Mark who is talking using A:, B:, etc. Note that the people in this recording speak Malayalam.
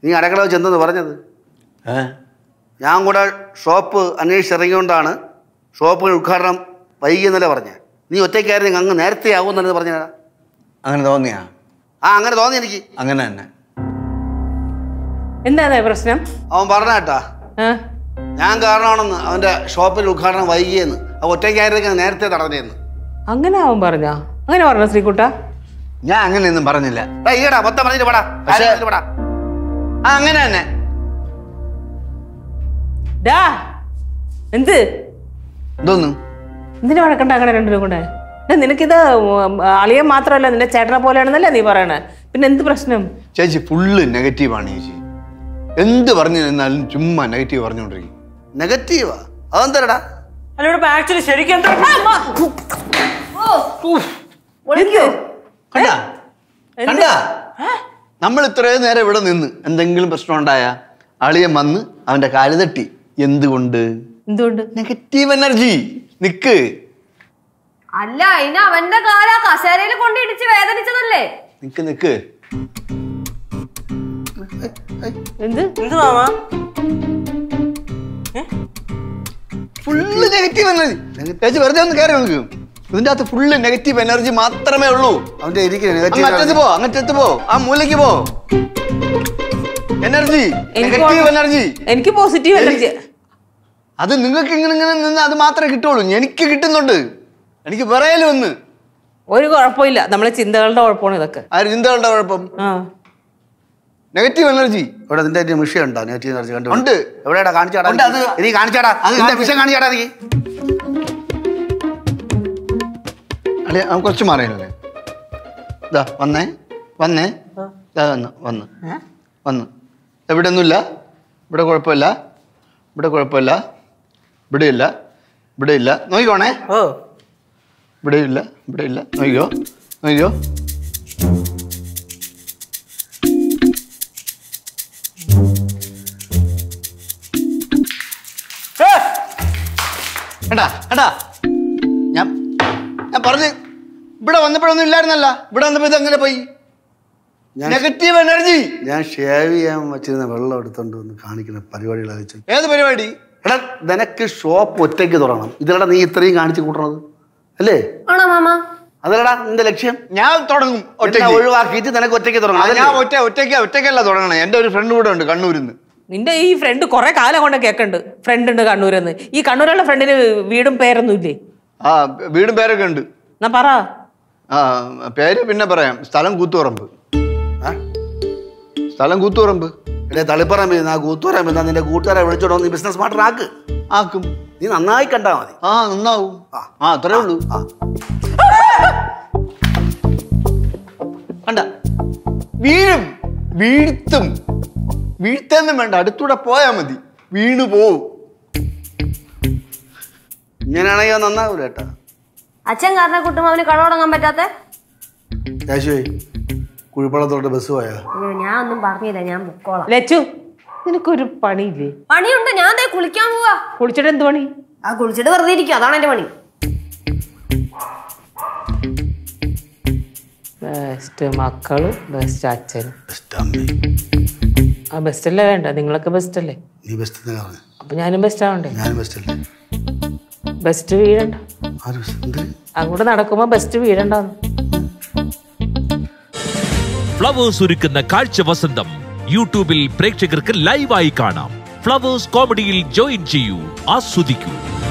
A: നീ അടുക്കള വെച്ച് എന്തെന്ന് പറഞ്ഞത്
B: ഏ
A: ഞാൻ കൂടെ ഷോപ്പ് അന്വേഷിച്ചിറങ്ങിയോണ്ടാണ് ഷോപ്പിന് ഉദ്ഘാടനം വൈകിയെന്നല്ലേ പറഞ്ഞേ നീ ഒറ്റയ്ക്കായിരുന്നു അങ്ങ് നേരത്തെ ആവുമെന്നല്ലേ പറഞ്ഞ
B: അങ്ങനെ തോന്നിയാ
A: ആ അങ്ങനെ തോന്നി എനിക്ക്
B: അങ്ങനെ തന്നെ
C: എന്താണ് പ്രശ്നം
A: അവൻ പറഞ്ഞ കേട്ടാ
C: ആ?
A: ഞാൻ കാരണമാണെന്ന് അവൻ്റെ ഷോപ്പിൽ ഉദ്ഘാടനം വൈകിയെന്ന് അവ ഒറ്റയ്ക്കായിരുന്നെങ്കിൽ നേരത്തെ തടഞ്ഞേന്ന്
C: അങ്ങനെ അവൻ പറഞ്ഞോ അങ്ങനെ പറഞ്ഞോ ശ്രീകുട്ട
B: ഞാൻ അങ്ങനെയൊന്നും പറഞ്ഞില്ല
A: എടാ ഈടാ മൊത്തം പറഞ്ഞിട്ട് പടാ
B: പക്ഷേ-
A: പടാ
B: ആ അങ്ങനെ തന്നെ
C: ഡാ എന്ത്
B: ഇതൊന്നും
C: എന്തിനാ വഴക്കണ്ട അങ്ങനെ രണ്ടിനും കൂടെ ഡാ, നിനക്കിത് ഉം, അളിയൻ മാത്രമല്ല നിന്റെ ചേട്ടനെ പോലെയാണെന്നല്ലേ നീ പറയണേ പിന്നെ എന്ത് പ്രശ്നം
B: ചേച്ചി ഫുള്ള് നെഗറ്റീവാണ് ചേച്ചി എന്ത് പറഞ്ഞു നിന്നാലും ചുമ്മാ നെഗറ്റീവ് പറഞ്ഞുകൊണ്ടിരിക്കും
A: നെഗറ്റീവാ അതെന്തരടാ
D: അല്ല ഇവിടെ ആക്ച്വലി ശരിക്കും എന്താ
C: എന്ത്?
B: കണ്ട
C: എന്ത്?
B: കണ്ട നമ്മൾ ഇത്രയും നേരം ഇവിടെ നിന്ന് എന്തെങ്കിലും പ്രശ്നം ഉണ്ടായ അളിയൻ വന്ന് അവന്റെ കാല് തട്ടി എന്തുകൊണ്ട്
C: എന്തുകൊണ്ട്
B: നെഗറ്റീവ് എനർജി നിക്ക്
E: അല്ല അതിന് അവന്റെ കാല കസേരയിൽ കൊണ്ടിടിച്ച് വേദനിച്ചതല്ലേ
B: നിക്ക് നിക്ക്
C: എന്ത്
D: എന്ത് മാമാ
B: ഫുള്ള് നെഗറ്റീവ് എനർജി ചേച്ചി വെറുതെ ഒന്ന് കയറി നോക്ക് ഇതിന്റെ അകത്ത് ഫുള്ള് നെഗറ്റീവ് എനർജി മാത്രമേ ഉള്ളൂ
A: അവന്റെ ഇരിക്കുന്ന
B: അങ്ങ് അറ്റത്ത്
A: നെഗറ്റീവ്
B: പോ അങ്ങറ്റത്ത് പോ ആ മൂലയ്ക്ക് പോ എനർജി
C: എനിക്ക്
B: നെഗറ്റീവ്
C: പോ-
B: എനർജി
C: എനിക്ക് പോസിറ്റീവ് എനർജി
B: അത് നിങ്ങൾക്ക് ഇങ്ങനെ ഇങ്ങനെ നിന്ന് അത് മാത്രമേ കിട്ടുള്ളൂ എനിക്ക് കിട്ടുന്നുണ്ട് എനിക്ക് പറയലും ഒന്ന്
C: ഒരു കുഴപ്പമില്ല നമ്മളെ ചിന്തകളുടെ കുഴപ്പമാണ് ഇതൊക്കെ
B: ആ ചിന്തകളുടെ കുഴപ്പം
C: ആ
B: നെഗറ്റീവ് എനർജി
A: ഇവിടെ നിന്റെ ഒരു വിഷയം ഉണ്ടോ നെഗറ്റീവ് എനർജി കണ്ടു
B: ഉണ്ട്.
A: എവിടെയാടാ കാണിച്ചാടാ
B: ഉണ്ട്, അത്
A: നീ കാണിച്ചാടാ
B: അത്
A: നിന്റെ
B: കാണിച്ച്.
A: വിഷയം കാണിച്ചാടാ നീ
B: അല്ലെ അവൻ കുറച്ച് മാറിയല്ലേ ഇതാ വന്നേ വന്നേ ഇതാ വന്ന് വന്ന് വന്ന് എവിടെ ഒന്നുമില്ല ഇവിടെ കുഴപ്പമില്ല ഇവിടെ കുഴപ്പമില്ല ഇവിടെ ഇല്ല ഇവിടെ ഇല്ല നോക്കിക്കോണേ
D: ഓ
B: ഇവിടെ ഇല്ല ഇവിടെ ഇല്ല നോക്കിക്കോ നോക്കിക്കോ എടാ എടാ ഞാൻ ഞാൻ പറഞ്ഞു ഇവിടെ വന്നപ്പോഴൊന്നും ഇല്ലായിരുന്നല്ല ഇവിടെ വന്നപ്പോ ഇത് എങ്ങനെ പോയി
A: ഞാൻ
B: നെഗറ്റീവ് എനർജി
A: ഞാൻ ഷേവ് ചെയ്യാൻ വെച്ചിരുന്ന വെള്ളം എടുത്തോണ്ട് വന്ന് കാണിക്കുന്ന പരിപാടികളെ വെച്ച്
B: ഏത് പരിപാടി
A: എടാ നിനക്ക് ഷോപ്പ് ഒറ്റയ്ക്ക് തുറക്കണം ഇതിലടാ നീ ഇത്രയും കാണിച്ചു കൂട്ടണത് അല്ലേ
E: ആണോ മാമ
A: അതല്ലടാ നിന്റെ ലക്ഷ്യം
B: ഞാൻ തുടങ്ങും
A: എന്നെ
B: ഒറ്റയ്ക്ക്
A: ഒഴിവാക്കിയിട്ട് നിനക്ക് ഒറ്റയ്ക്ക് തുടങ്ങണം
B: അത്
A: അതല്ലേ?
B: ഞാൻ ഒറ്റ ഒറ്റയ്ക്ക് ഒറ്റയ്ക്കല്ല തുടങ്ങണം എൻ്റെ ഒരു ഫ്രണ്ട് കൂടെ ഉണ്ട് കണ്ണൂരിന്ന്
C: നിന്റെ ഈ ഫ്രണ്ട് കുറെ കാലം കൊണ്ട് കേൾക്കുന്നുണ്ട് ഫ്രണ്ട് ഉണ്ട് കണ്ണൂരെന്ന് ഈ കണ്ണൂരുള്ള ഫ്രണ്ടിന് വീടും പേരൊന്നും ഇല്ലേ
B: ആ വീടും പേരൊക്കെ ഉണ്ട്
C: എന്നാ പറ
B: ആ പേര് പിന്നെ പറയാം സ്ഥലം കൂത്തുപറമ്പ്
A: ആ?
B: സ്ഥലം കൂത്തുപറമ്പ്
A: എടേ തളിപ്പറമ്പ് ആ കൂത്തുപറമ്പ് എന്നാ നിന്റെ കൂട്ടുകാരെ വിളിച്ചോണ്ടോ നീ ബിസിനസ് മാറ്റർ ആക്ക്
B: ആക്കും
A: നീ നന്നായി കണ്ടാ മതി
B: ആ നന്നാവും ആ അത്രേ ഉള്ളൂ
A: ആ.
B: കണ്ട വീഴും വീഴ്ത്തും വീഴ്ത്തൊന്നും വേണ്ട അടുത്തൂടെ പോയാ മതി വീണു പോവും
A: ഇങ്ങനെയാണെങ്കിൽ അത് നന്നാവൂല കേട്ടാ
E: അച്ഛൻ കാരണം കുട്ടുമാവിന് കട തുടങ്ങാൻ പറ്റാത്ത
A: യേശുവേ കുഴിപ്പള്ളത്തോട്ട് ബസ് പോയാ
E: അയ്യോ ഞാൻ ഒന്നും പറഞ്ഞില്ല ഞാൻ പൊക്കോളാം
C: ലച്ചു നിനക്കൊരു പണിയില്ലേ
E: പണിയുണ്ട് ഞാൻ ദേ കുളിക്കാൻ പോവാ
C: കുളിച്ചിട്ട് എന്ത് പണി
E: ആ കുളിച്ചിട്ട് വെറുതെ ഇരിക്കും അതാണ് എന്റെ പണി
C: ബെസ്റ്റ് മക്കള് ബെസ്റ്റ് അച്ഛനും
A: ബെസ്റ്റ് അമ്മേ
C: ആ ബെസ്റ്റ് അല്ലേ വേണ്ട നിങ്ങളൊക്കെ ബെസ്റ്റ് അല്ലേ
A: നീ ബെസ്റ്റ് തന്നെ പറഞ്ഞു
C: അപ്പൊ ഞാനും ബെസ്റ്റ് ആവണ്ടേ
A: ഞാൻ ബെസ്റ്റ് അല്ലേ
C: ബെസ്റ്റ് വീഴണ്ട
A: ആര് ബെസ്റ്റ് എന്ത്
C: അങ്ങോട്ട് നടക്കുമ്പോ ബെസ്റ്റ് വീഴണ്ടെന്ന്
F: ഫ്ലവേഴ്സ് ഒരുക്കുന്ന കാഴ്ച വസന്തം യൂട്യൂബിൽ പ്രേക്ഷകർക്ക് ലൈവായി കാണാം ഫ്ലവേഴ്സ് കോമഡിയിൽ ജോയിൻ ചെയ്യൂ ആസ്വദിക്കൂ